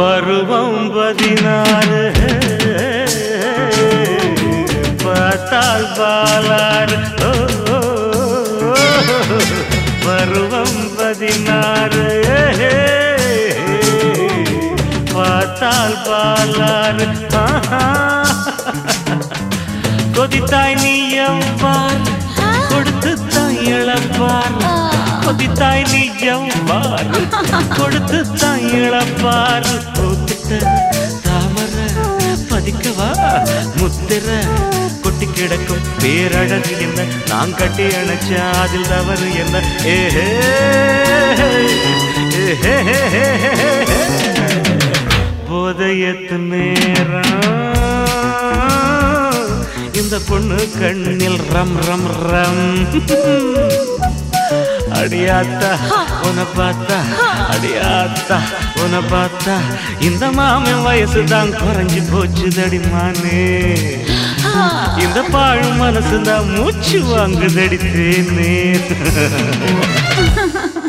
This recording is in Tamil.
பருவம் பதினாறு பார்த்தால் பாலாறு ஓ, ஓ, ஓ. பருவம் பதினாறு பார்த்தால் பாலாறு ஆஹா. கொதித்தாய் நீ எவ்வாறு கொடுத்து தாய் இழப்பார் கொதித்தாய் நீ எவ்வாறு கொடுத்து தாய் இழப்பார் பூத்திட்ட தாமர பதிக்கவா முத்திர கொட்டி கிடக்கும் பேரழகு என்ன நான் கட்டி அணைச்ச அதில் தவறு என்ன ஏஹே ஏஹே போதையத்து நேரம் இந்த பொண்ணு கண்ணில் ரம் ரம் ரம் அடியாத்தா உன பார்த்தா அடியாத்தா உன பார்த்தா இந்த மாமன் வயசு தான் குறைஞ்சு போச்சு தடிமானே இந்த பாழ் மனசு தான் மூச்சு வாங்குதடி தேனே